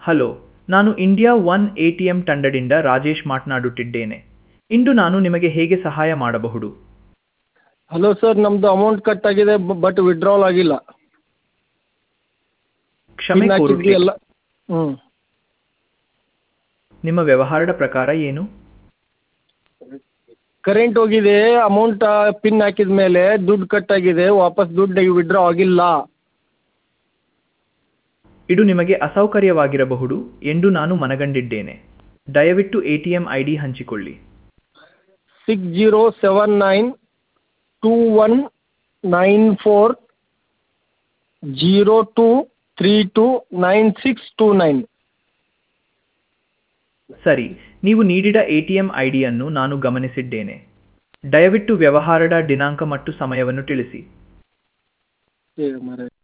hello ನಾನು India one A T M ತಂಡದಿಂದ ರಾಜೇಶ್ ಮಾತನಾಡುತ್ತಿದ್ದೇನೆ ಇಂದು ನಾನು ನಿಮಗೆ ಹೇಗೆ ಸಹಾಯ ಮಾಡಬಹುದು ಹಲೋ ಸರ್ ನಮ್ಮದು ಅಮೌಂಟ್ ಕಟ್ ಆಗಿದೆ ಬಟ್ ವಿಡ್ರಾವಲ್ ಆಗಿಲ್ಲ ಕ್ಷಮೆ ಪಿನ್ ಹಾಕಿದ್ವಿ ಕೋರುತ್ತೇನೆ ಎಲ್ಲ ಹ್ಞೂ ನಿಮ್ಮ ವ್ಯವಹಾರದ ಪ್ರಕಾರ ಏನು ಕರೆಂಟ್ ಹೋಗಿದೆ ಅಮೌಂಟ್ ಪಿನ್ ಹಾಕಿದ ಮೇಲೆ ದುಡ್ಡು ಕಟ್ ಆಗಿದೆ ವಾಪಸ್ ದುಡ್ಡು ವಿಡ್ರಾ ಆಗಿಲ್ಲ ಇದು ನಿಮಗೆ ಅಸೌಕರ್ಯವಾಗಿರಬಹುದು ಎಂದು ನಾನು ಮನಗಂಡಿದ್ದೇನೆ ದಯವಿಟ್ಟು A T M I D ಹಂಚಿಕೊಳ್ಳಿ six zero seven nine two one nine four zero two three two nine six two nine ಸರಿ ನೀವು ನೀಡಿದ ಎ ಟಿ ಎಂ ಐ ಡಿಯನ್ನು ನಾನು ಗಮನಿಸಿದ್ದೇನೆ ದಯವಿಟ್ಟು ವ್ಯವಹಾರದ ದಿನಾಂಕ ಮತ್ತು ಸಮಯವನ್ನು ತಿಳಿಸಿ ಏ ಮರೆ